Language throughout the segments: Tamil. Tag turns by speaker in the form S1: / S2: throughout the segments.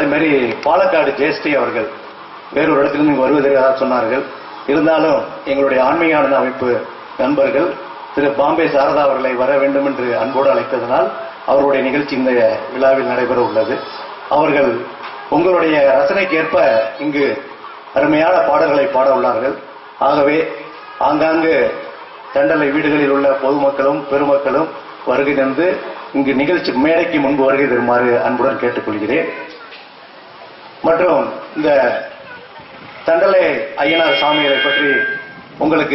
S1: அதே மாதிரி பாலக்காடு ஜெயஸ்ரீ அவர்கள் வேறொரு இடத்திலிருந்து இங்கு வருவதாக சொன்னார்கள் இருந்தாலும் எங்களுடைய ஆன்மீக ஆனந்த அமைப்பு நண்பர்கள் திரு பாம்பே சாரதா அவர்களை வர வேண்டும் என்று அன்போடு அழைத்ததனால் அவருடைய நிகழ்ச்சி இந்த விழாவில் நடைபெற உள்ளது அவர்கள் உங்களுடைய ரசனைக்கேற்ப இங்கு அருமையான பாடல்களை பாட உள்ளார்கள் ஆகவே ஆங்காங்கு தண்டலை வீடுகளில் உள்ள பொதுமக்களும் பெருமக்களும் வருகை தந்து இங்கு நிகழ்ச்சி மேடைக்கு முன்பு வருகை தருமாறு அன்புடன் கேட்டுக்கொள்கிறேன் மற்றும் இந்த தண்டலை ஐயனார் சாமிகளை பற்றி உங்களுக்கு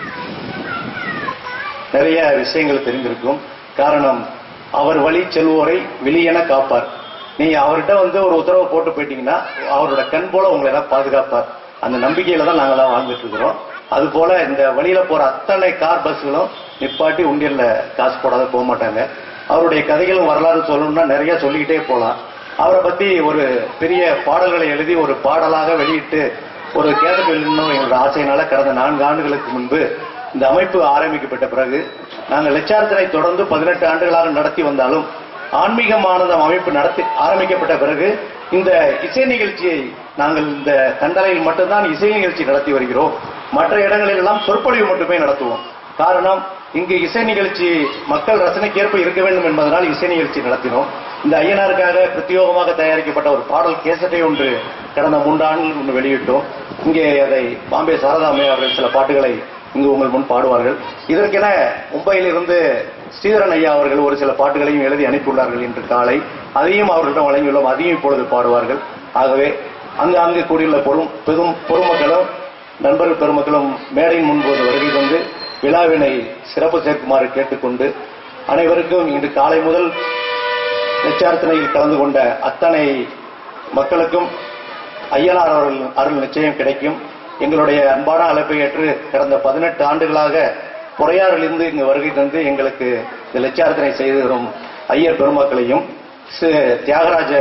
S1: நிறைய விஷயங்கள் தெரிந்திருக்கும் காரணம் அவர் வழி செல்வோரை வெளியென காப்பார் நீங்க அவர்கிட்ட வந்து ஒரு உத்தரவை போட்டு போயிட்டீங்கன்னா அவரோட கண் போல உங்களை எல்லாம் பாதுகாப்பார் அந்த நம்பிக்கையில தான் நாங்கெல்லாம் வாழ்ந்துட்டு இருக்கிறோம் அது போல இந்த வழியில போற அத்தனை கார் பஸ்களும் நிப்பாட்டி உண்டியல்ல காசு போடாத போக மாட்டாங்க அவருடைய கதைகளும் வரலாறு சொல்லணும்னா நிறைய சொல்லிக்கிட்டே போலாம் அவரை பத்தி ஒரு பெரிய பாடல்களை எழுதி ஒரு பாடலாக வெளியிட்டு ஒரு கேசட் வெளியிடணும் எங்களோட ஆசையினால கடந்த நான்கு ஆண்டுகளுக்கு முன்பு இந்த அமைப்பு ஆரம்பிக்கப்பட்ட பிறகு நாங்கள் லட்சார்த்தனை தொடர்ந்து பதினெட்டு ஆண்டுகளாக நடத்தி வந்தாலும் ஆன்மீகமானதம் அமைப்பு நடத்தி ஆரம்பிக்கப்பட்ட பிறகு இந்த இசை நிகழ்ச்சியை நாங்கள் இந்த தண்டலையில் மட்டும்தான் இசை நிகழ்ச்சி நடத்தி வருகிறோம் மற்ற இடங்களில் எல்லாம் சொற்பொழிவு மட்டுமே நடத்துவோம் காரணம் இங்கு இசை நிகழ்ச்சி மக்கள் ரசனைக்கேற்ப இருக்க வேண்டும் என்பதனால் இசை நிகழ்ச்சி நடத்தினோம் இந்த ஐயனாருக்காக பிரத்யோகமாக தயாரிக்கப்பட்ட ஒரு பாடல் கேசட்டை ஒன்று கடந்த மூன்று ஆண்டுகள் ஒன்று வெளியிட்டோம் இங்கே அதை பாம்பே சாரதாமே அவர்கள் சில பாட்டுகளை இங்கு உங்கள் முன் பாடுவார்கள் இதற்கென மும்பையிலிருந்து ஸ்ரீதரன் ஐயா அவர்கள் ஒரு சில பாட்டுகளையும் எழுதி அனுப்பியுள்ளார்கள் இன்று காலை அதையும் அவர்களிடம் வழங்கியுள்ளோம் அதையும் இப்பொழுது பாடுவார்கள் ஆகவே அங்கு அங்கு கூடியுள்ள பொறும் பெரும் பொதுமக்களும் நண்பர்கள் பெருமக்களும் மேடையின் முன்போது வருகை தந்து விழாவினை சிறப்பு சேர்க்குமாறு கேட்டுக்கொண்டு அனைவருக்கும் இன்று காலை முதல் லட்சார்த்தனையில் கலந்து கொண்ட அத்தனை மக்களுக்கும் ஐயனார் அவர்கள் அருள் நிச்சயம் கிடைக்கும் எங்களுடைய அன்பான அழைப்பை ஏற்று கடந்த பதினெட்டு ஆண்டுகளாக பொறையாறிலிருந்து இங்கு வருகை தந்து எங்களுக்கு இந்த லட்சார்த்தனை செய்து வரும் ஐயர் பெருமக்களையும் சி- தியாகராஜ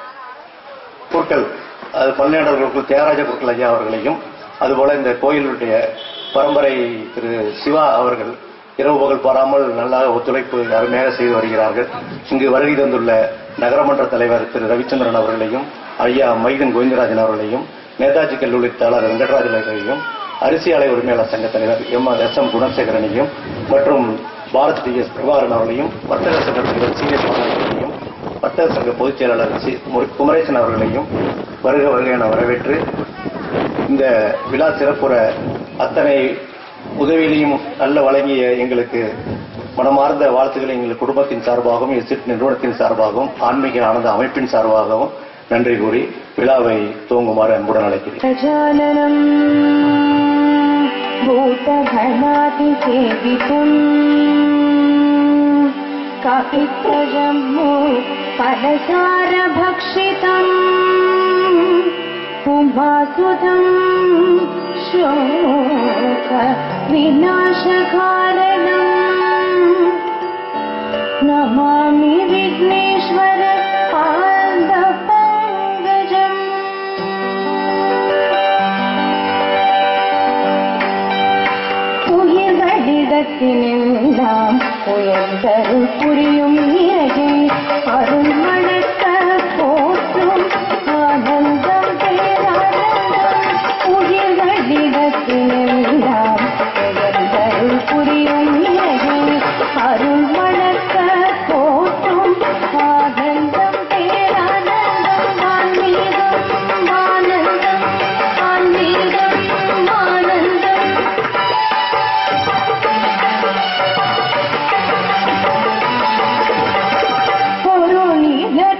S1: குருக்கள் அது பல்நேடர் குருக்கள் தியாகராஜ குருக்கள் ஐயா அவர்களையும் அதுபோல இந்த கோயிலுடைய பரம்பரை திரு சிவா அவர்கள் இரவு பகல் பாராமல் நல்லா ஒத்துழைப்பு அருமையாக செய்து வருகிறார்கள் இங்கு வருகை தந்துள்ள நகரமன்ற தலைவர் திரு ரவிச்சந்திரன் அவர்களையும் ஐயா மைதன் கோவிந்தராஜன் அவர்களையும் நேதாஜி கல்லூரி தாளர் வெங்கடராஜன் அவர்களையும் அரிசி ஆலை உரிமையாளர் சங்க தலைவர் எம் எஸ் எம் குணசேகரனையும் மற்றும் பாரத் டி எஸ் பிரபாகரன் அவர்களையும் வர்த்தக சங்க தலைவர் சி எஸ் அவர்களையும் வர்த்தக சங்க பொதுச் செயலாளர் சி முரு- குமரேசன் அவர்களையும் வருக வருக என வரவேற்று இந்த விழா சிறப்புற அத்தனை உதவியிலையும் நல்ல வழங்கிய எங்களுக்கு மனமார்ந்த வாழ்த்துக்களை எங்கள் குடும்பத்தின் சார்பாகவும் எசிட் நிறுவனத்தின் சார்பாகவும் ஆன்மீக ஆனந்த அமைப்பின் சார்பாகவும் நன்றி கூறி விழாவை துவங்குமாறு அன்புடன் அழைக்கிறேன்
S2: गजाननम् भूतघनातिसेवितम् कपित्रजम्मु फलसारभक्षितम् उमासुतम् शोक विनाशकारणम् नमामि विघ्नेश्वर पादपङ्कजम् உயிர்களிடத்தினெல்லாம் உயர்ந்தருள் புரியும் இறையை அருள் மணக்க போற்றும் ஆனந்தம் பேரானந்தம் உயிர்களிடத்தினெல்லாம் உயர்ந்தருள் புரியும் இறையை அருள் மணக்க போற்றும் ஆனந்தம் பேரானந்தம் ஆன்மீகம் ஆனந்தம் ஆன்மீகம் ஆனந்தம் பொருளில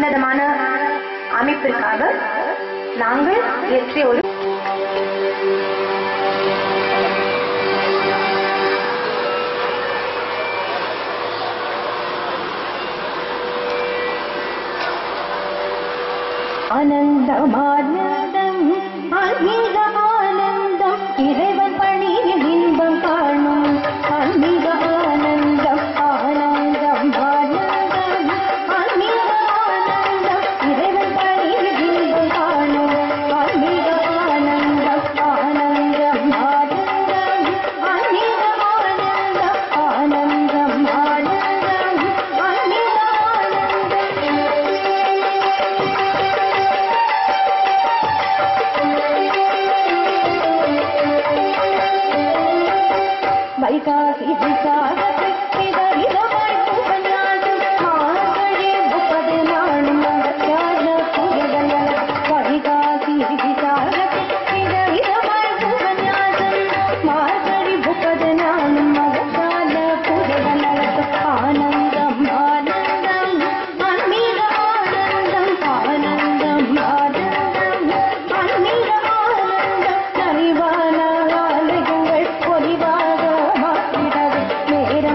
S3: உன்னதமான அமைப்பிற்காக நாங்கள் இயற்றிய ஒரு
S2: ஆனந்தமானந்தம் ஆன்மீக ஆனந்தம் இறைவன் பணியில் இன்பம் காணும் ஆன்மீக ஆனந்தம் ஆனந்தம் ஆனந்தம் ஆன்மீக ஆனந்தம் இறைவன் பணியில் இன்பம் காணும் ஆன்மீக ஆனந்தம் ஆனந்தம் ஆனந்தம் ஆன்மீக ஆனந்தம் ஆனந்தம் ஆனந்தம் ஆன்மீக ஆனந்தம் வைகாசி விசாகத்தை விதவிதமாய் புகழாடும் மார்கழி முப்பது நாளும் மகத்தான புகழல் வைகாசி விசாகத்தை விதவிதமாய் புகழாடும் மார்கழி முப்பது நாளும் மகத்தான புகழல் ஆனந்தம் ஆனந்தம் ஆன்மீக ஆனந்தம் ஆனந்தம் ஆனந்தம் ஆன்மீக ஆனந்தம் நிறைவான ஆலயங்கள் பொலிவாக மாற்றிடவே நேரம்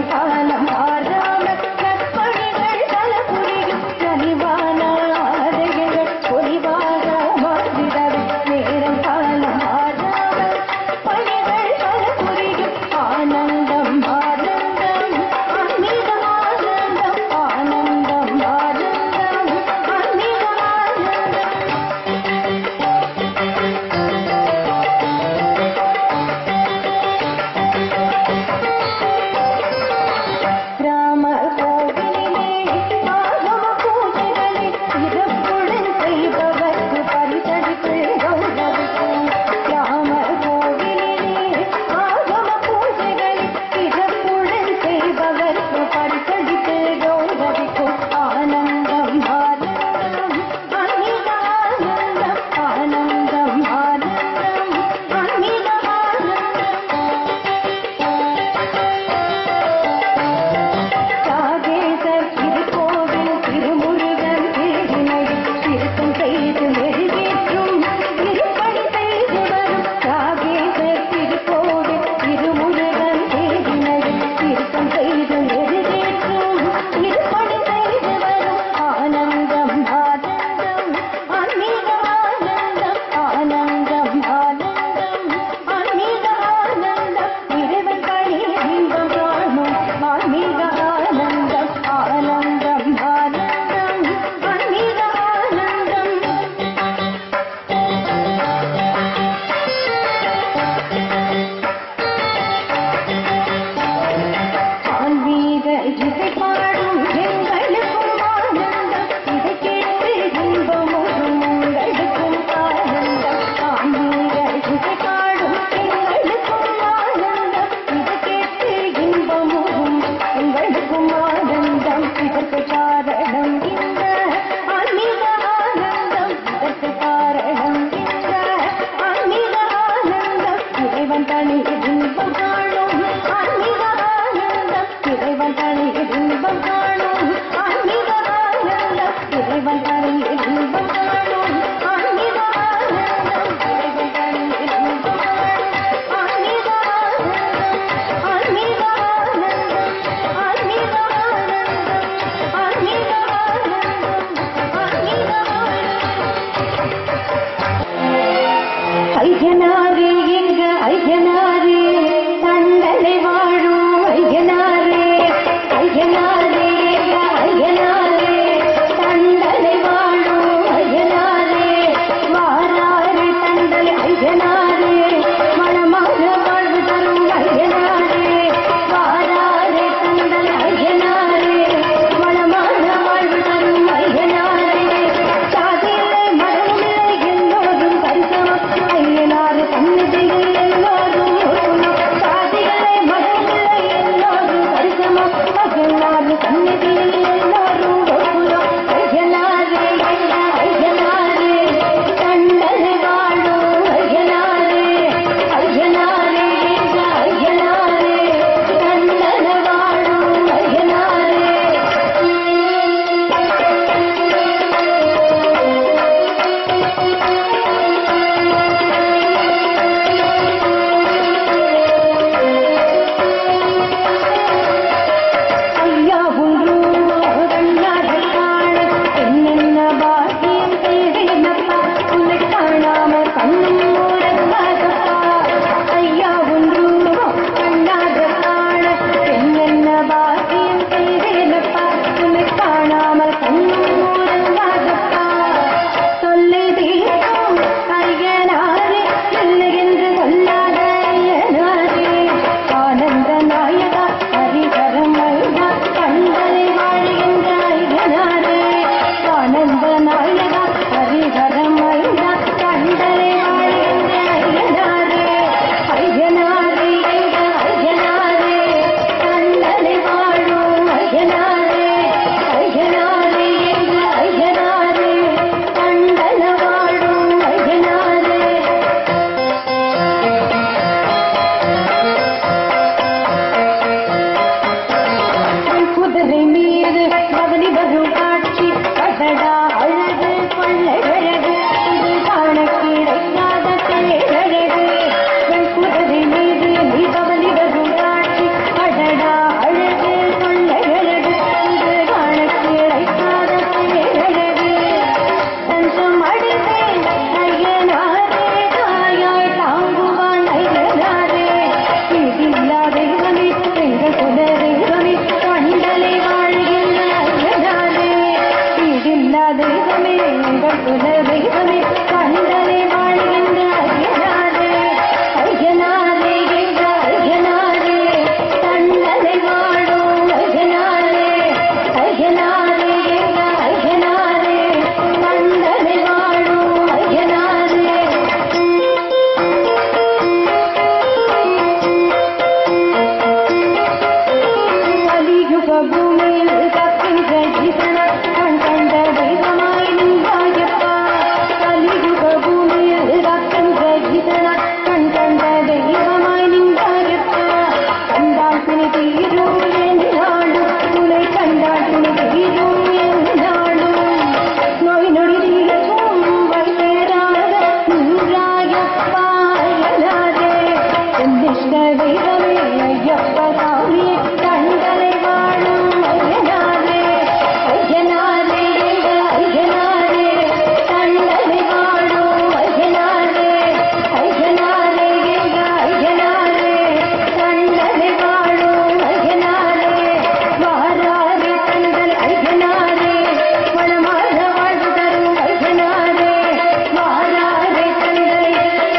S2: தீரும் என்னாலும் உன்னை கண்டால் துணை தீரும் என்னாலும் நோய் நொடி தீரவும் வைத்தேராத நின்றாயப்பா அயலாதே எந்திஷ்ட தெய்வமே ஐயப்ப சாமி கண்டலை வாழும் ஐயனாரே ஐயனாரே ஐயனாரே கண்டலை வாழும் ஐயனாரே ஐயனாரே ஐயனாரே கண்டலை வாழும் ஐயனாரே வாராரே கண்டல் ஐயனாரே வளமாக வாழ்வு தரும் ஐயனாரே வாராரே கண்டல்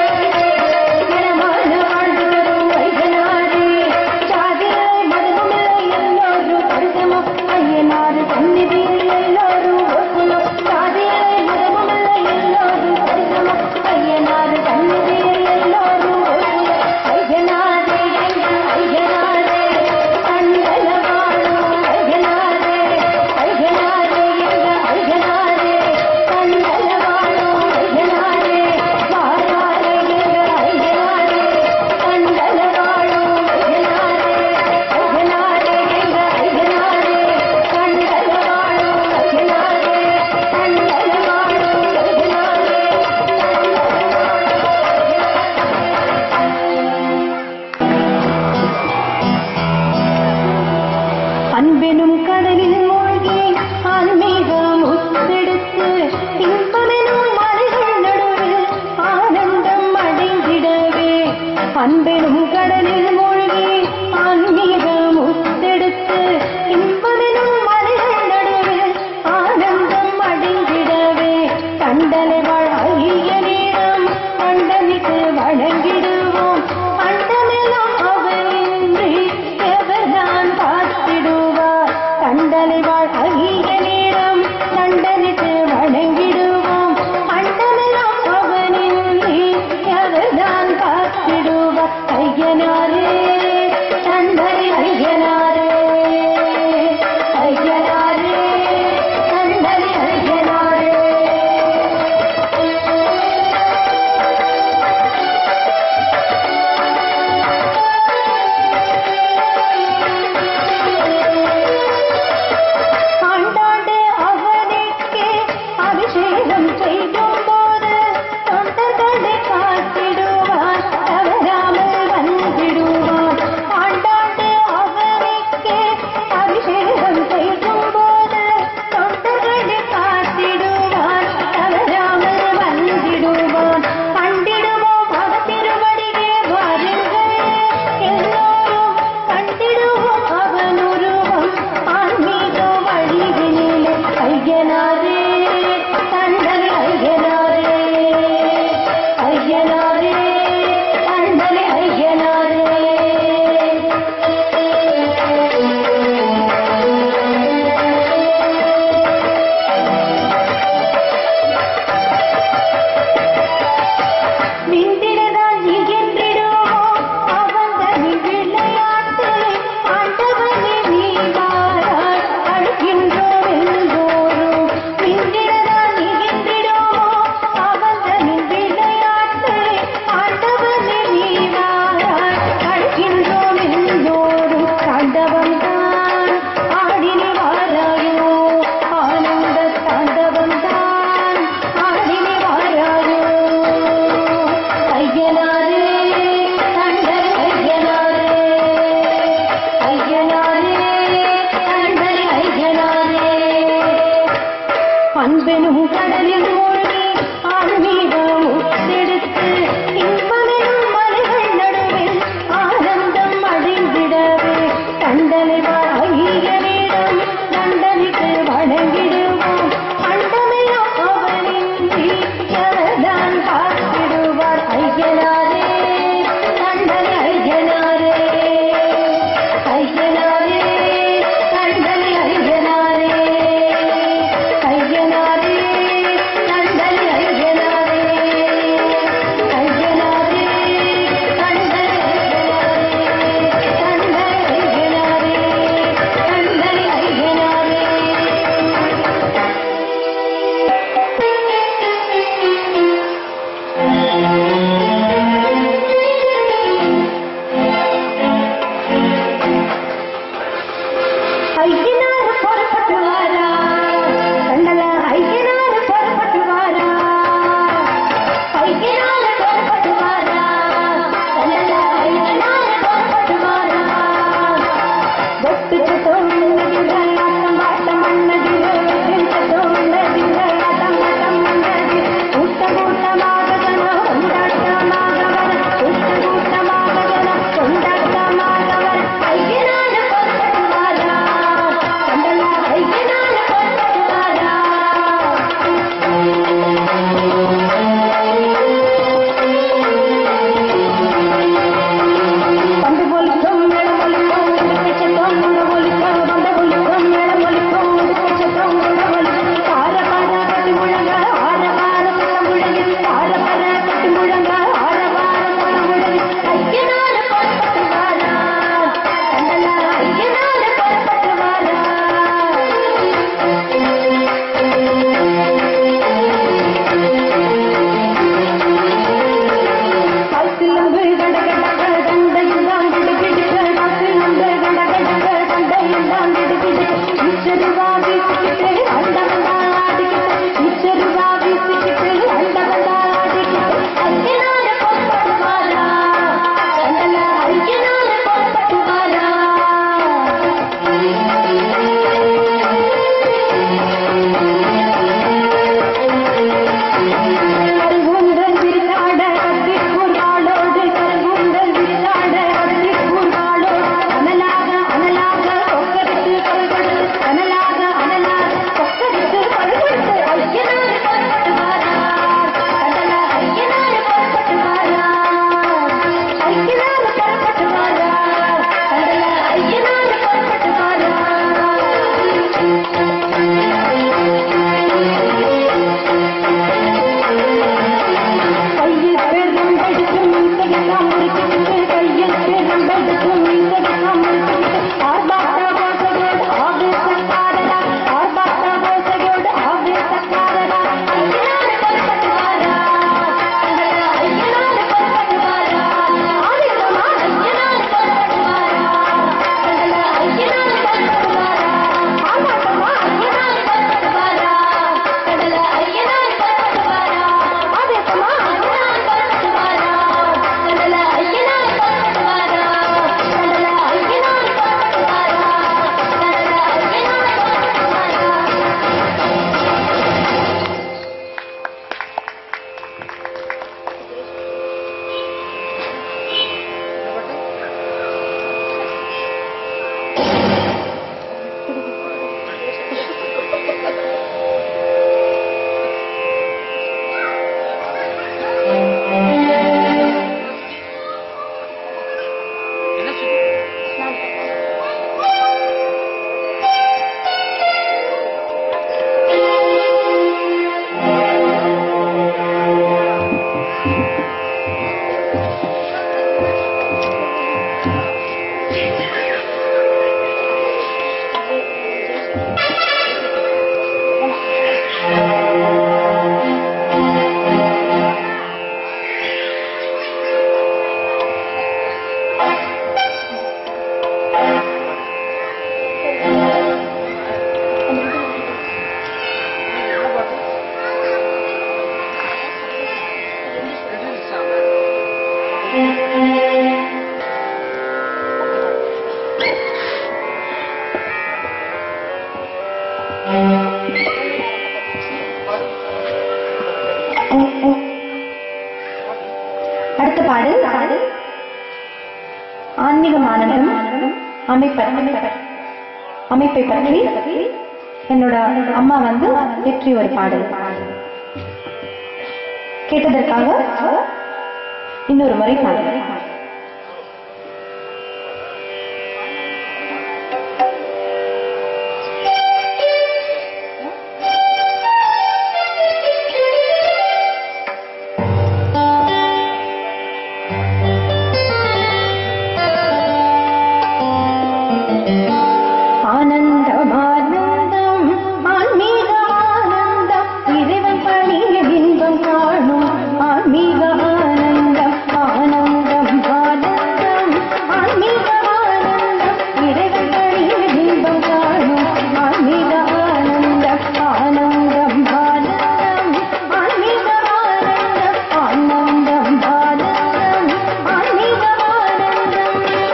S2: மனமான வாழ்வு தரும் ஐயனாரே சாதியை மதமில்லை எல்லோரும் பரிசமம் ஐயனாரு சந்நிதியில் எல்லோரும் ஒப்புமம் சாதியை மதமில்லை எல்லோரும் பரிசமம் ஐயனாரு சந்நிதியில் எல்லோரும் ஒப்புமம் ஐயனாரே ஐயனாரே கண்டல வாழும் ஐயனாரே ஐயனாரே ஐயனாரே கண்டல வாழும் ஐயனாரே வாராரே ஐயனாரே கண்டல வாழும் ஐயனாரே ஐயனாரே ஐயனாரே கண்டல வாழும் ஐயனாரே கண்டல வாழும் அன்பெனும் கடலில் மூழ்கி ஆன்மீகம் உத்தெடுத்து இன்பமெனும் மலைகள் நடுவில் ஆனந்தம் அடைந்திடவே அன்பெனும் கடலில் மூழ்கி ஆன்மீகம் உத்தெடுத்து இன்பமெனும் மலைகள் நடுவில் ஆனந்தம் அடைந்திடவே கண்டலை வாழ் ஐய நேரம் கண்டனுக்கு வழங்கிடுவோம் அண்டமெல்லாம் அவனின்றி எவர்தான் பார்த்திடுவார் கண்டலை வாழ் ஐய நேரம் கண்டனுக்கு வழங்கிடுவோம் அண்டமெல்லாம் அவனின்றி எவர்தான் பார்த்திடுவார் ஐயனாரே கண்டலை ஐயனாரே ஐயனாரே கண்டலை ஐயனாரே ஆண்டாண்டு அவனுக்கே அபிஷேகம் செய்யும் போது தொண்டர்களை காத்திடுவார் தவறாமல் வந்திடுவார் ஆண்டாண்டு அவனுக்கே அபிஷேகம் செய்யும் போது தொண்டர்களை காத்திடுவார் தவறாமல் வந்திடுவார் கண்டிடுவோம் அவர் திருவடியே வாருங்கள் எல்லோரும் கண்டிடுவோம் அவன் உருவம் ஆன்மீக வழியினிலே ஐயனாரே கண்டலை ஐயனாரே ஐயனாரே கண்டலை ஐயனாரே நின்றிடதான் இயன்றிடுவோம் அவந்தனின் விளையாட்டு ஆண்டவனே நீ வாராய் அழுகின்றோம் எல்லோரும் நின்றிடதான் இயன்றிடுவோம் அவந்தனின் விளையாட்டு ஆண்டவனே நீ வாராய் அழுகின்றோம் எல்லோரும் தாண்டவம் தான் ஆடினி வாராயோ ஆனந்த தாண்டவம் தான் ஆடினி வாராயோ ஐயனாரே கண்டல் ஐயனாரே ஐயனாரே கண்டல் ஐயனாரே அன்பெனும் கடலில் மூழ்கி ஆன்மீகம் உத்தெடுத்து இன்பமெனும் மலைகள் நடுவில் ஆனந்தம் அடைந்திடவே கண்டலை ஐயனிடம் தண்டனைக்கு வழங்கிடுவோம் அண்டமெல்லாம் அவனின்றி எவர்தான் பார்த்திடுவார் ஐயனாரே கண்டலை ஐயனாரே ஐயனாரே கண்டலை ஐயனாரே ஐயனாரே ஐயனார புறப்பட்டு வாரா காசிலம்பு கடகடக கண்டையெல்லாம் கிடுகிடுக காசிலம்பு கடகடக கண்டையெல்லாம் கிடுகிடுக இச்சருவா வீசிக்கிட்டு அண்டவந்தா ஆடிக்கிட்டு இச்சருவா வீசிக்கிட்டு அண்டவந்தா ஆடிக்கிட்டு ஐயனார புறப்பட்டு வாரா கண்டல ஐயனார புறப்பட்டு வாரா கருங்குன்றல் விரித்தாட கத்திக்கூர் வாளோடு கருங்குன்றல் விரித்தாட கத்திக்கூர் வாளோடு அனலாக அனலாக கொக்கரித்து பல்கொடுத்து அனலாக அனலாக கொக்கரித்து பல்கொடுத்து ஐயனார் புறப்பட்டு வாரார் கடல ஐயனார் புறப்பட்டு வாரார் ஐயனார் புறப்பட்டு வாரார் கடல ஐயனார் புறப்பட்டு வாரார் கையில் பெரும் படிக்கும் இசையெல்லாம் முடிக்கிட்டு கையில் பெரும் படிக்கும் இசையெல்லாம் முடிக்கிட்டு ஆர்ப்பாட்ட கோசையோடு ஆவேசக்காரரா ஆர்ப்பாட்ட கோசையோடு ஆவேசக்காரரா ஐயனார் புறப்பட்டு வாரா ஐயனார் புறப்பட்டு வாரா ஆவேசமா ஐயனார் புறப்பட்டு வாரா ஐயனார் புறப்பட்டு வாரா ஆர்ப்பாட்டமா ஐயனார் புறப்பட்டு வாரா கடல ஐயனார் புறப்பட்டு வாரா ஆவேசமா ஐயனார் புறப்பட்டு வாரா கடல ஐயனார் புறப்பட்டு வாரா கடல ஐயனார் புறப்பட்டு வாரா கடல ஐயனார் புறப்பட்டு வாரா அடுத்த பாடல் ஆன்மீக மாணவம் அமைப்பை அமைப்பை பற்றி என்னோட அம்மா வந்து வெற்றி ஒரு பாடல் கேட்டதற்காக இன்னொரு முறை பாடல் ஆனந்தம் ஆனந்தம் ஆன்மீக ஆனந்தம் இறைவன் பணிய இன்பம் காணும் ஆன்மீக ஆனந்தம் ஆனந்தம் ஆனந்தம் ஆன்மீக ஆனந்தம் இறைவன் பணிய இன்பம் காணும் ஆன்மீக ஆனந்தம் ஆனந்தம் ஆனந்தம் ஆன்மீக ஆனந்தம் ஆனந்தம் ஆனந்தம் ஆன்மீக ஆனந்தம்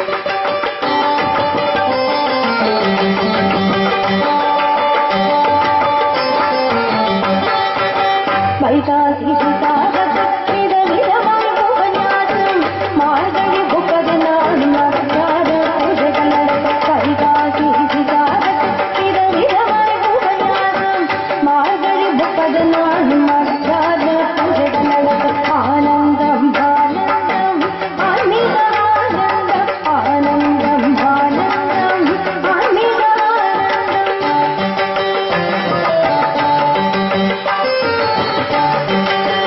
S2: வைகாசி விதவிதமாய் உபன்யாசம் மார்கழி முப்பது நாள் மகத்தார பூஜைகள் நடக்க வைகாசி விதவிதமாய் உபன்யாசம் மார்கழி முப்பது நாள் மகத்தார பூஜைகள் நடக்க ஆனந்தம் ஆனந்தம் ஆன்மீக ஆனந்தம் ஆனந்தம் ஆனந்தம் ஆன்மீக ஆனந்தம்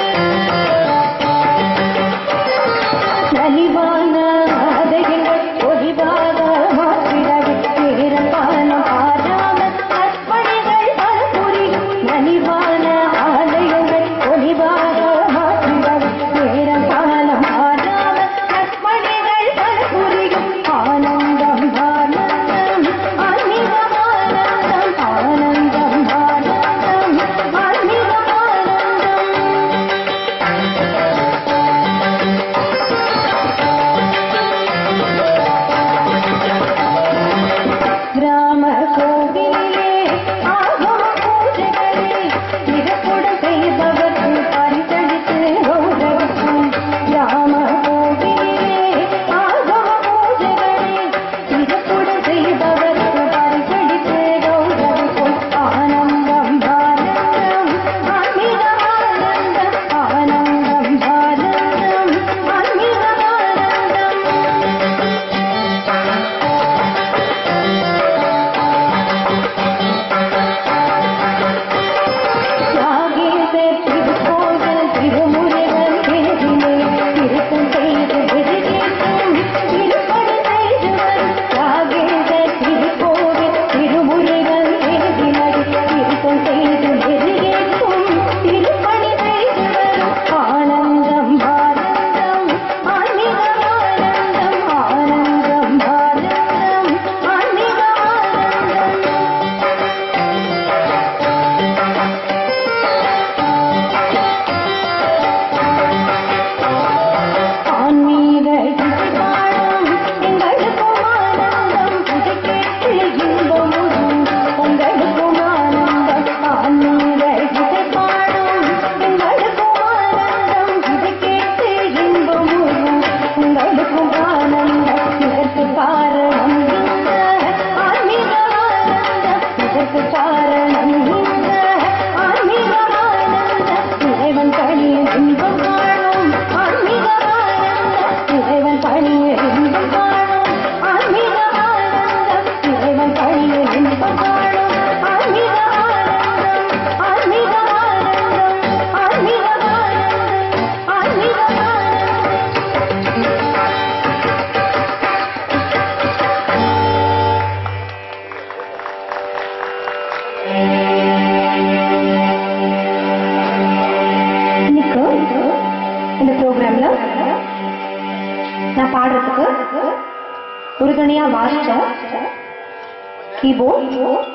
S3: ஒருதுணையா வாசிச்ச கீபோர்ட்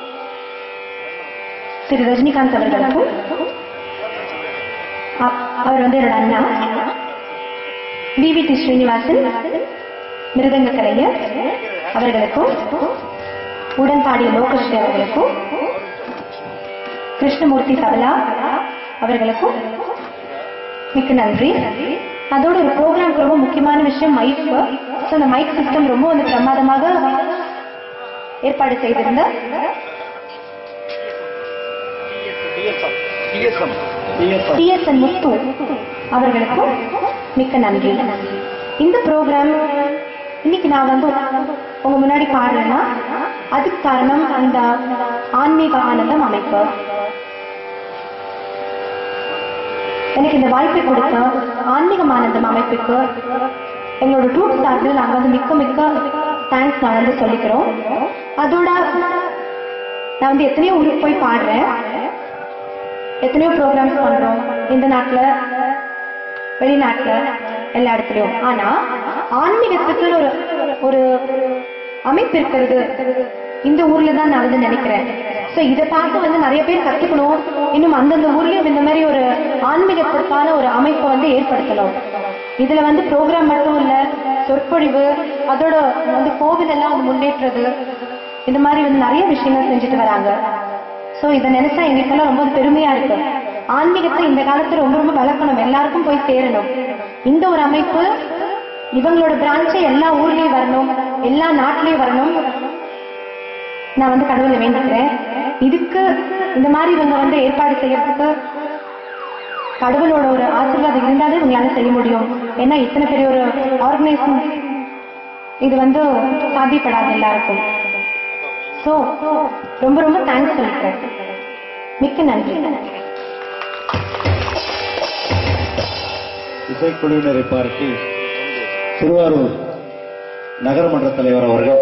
S3: திரு ரஜினிகாந்த் அவர்களுக்கும் அ- அவர் வந்து என்னோட அண்ணா விவிடி ஸ்ரீனிவாசன் மிருதங்க கலைஞர் அவர்களுக்கும் உடன் பாடிய லோகஸ்ரீ அவர்களுக்கும் கிருஷ்ணமூர்த்தி தபலா அவர்களுக்கும் மிக்க நன்றி அதோட ஒரு ப்ரோக்ராம்க்கு ரொம்ப முக்கியமான விஷயம் மைக் ஸோ அந்த மைக் சிஸ்டம் ரொம்ப வந்து பிரமாதமாக ஏற்பாடு செய்திருந்த டிஎஸ்என் முத்து அவர்களுக்கும் மிக்க நன்றி இந்த ப்ரோக்ராம் இன்னைக்கு நான் வந்து உங்க முன்னாடி பாடுறேன்னா அதுக்கு காரணம் அந்த ஆன்மீக ஆனந்தம் அமைப்பு எனக்கு இந்த வாய்ப்பை கொடுத்த ஆன்மீகம் ஆனந்தம் அமைப்புக்கு எங்களோட ட்ரூப் சார்பில் நாங்கள் வந்து மிக்க மிக்க தேங்க்ஸ் நான் வந்து சொல்லிக்கிறோம் அதோட நான் வந்து எத்தனையோ ஊருக்கு போய் பாடுறேன் எத்தனையோ ப்ரோக்ராம்ஸ் பண்றோம் இந்த நாட்டுல வெளிநாட்டுல எல்லா இடத்துலயும் ஆனா ஆன்மீகத்துக்கு ஒரு ஒரு அமைப்பு இருக்கிறது இந்த ஊர்ல தான் நான் வந்து நினைக்கிறேன் சோ இதை பார்த்து வந்து நிறைய பேர் கத்துக்கணும் இன்னும் அந்தந்த ஊர்லயும் இந்த மாதிரி ஒரு ஆன்மீகத்திற்கான ஒரு அமைப்பை வந்து ஏற்படுத்தணும் இதுல வந்து ப்ரோக்ராம் மட்டும் இல்ல சொற்பொழிவு அதோட வந்து கோவில் எல்லாம் வந்து முன்னேற்றது இந்த மாதிரி வந்து நிறைய விஷயங்கள் செஞ்சுட்டு வராங்க சோ இதை நினைச்சா எங்களுக்கெல்லாம் ரொம்ப பெருமையா இருக்கு ஆன்மீகத்தை இந்த காலத்துல ரொம்ப ரொம்ப வளர்க்கணும் எல்லாருக்கும் போய் சேரணும் இந்த ஒரு அமைப்பு இவங்களோட பிரான்ச்சை எல்லா ஊர்லயும் வரணும் எல்லா நாட்டிலயும் வரணும் நான் வந்து கடவுளை வேண்டிக்கிறேன் இதுக்கு இந்த மாதிரி இவங்க வந்து ஏற்பாடு செய்யறதுக்கு கடவுளோட ஒரு ஆசீர்வாதம் இருந்தாலே உங்களால செய்ய முடியும் ஏன்னா இத்தனை பெரிய ஒரு ஆர்கனைசேஷன் இது வந்து சாத்தியப்படாது எல்லாருக்கும் சோ ரொம்ப ரொம்ப தேங்க்ஸ் சொல்லிக்கிறேன் மிக்க நன்றி
S1: இசைக்குழுவினரை பார்த்து திருவாரூர் நகரமன்ற தலைவர் அவர்கள்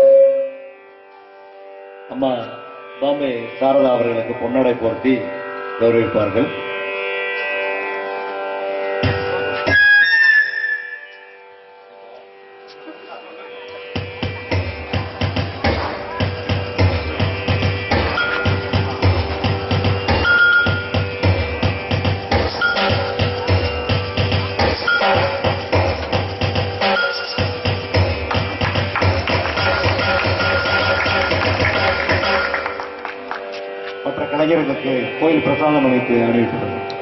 S1: அம்மா பாம்பே சாரதா அவர்களுக்கு பொன்னடை போர்த்தி கௌரவிப்பார்கள் மற்ற கலைஞர்களுக்கு கோயில் பிரசாதம் அளித்து அறிவிக்கப்படும்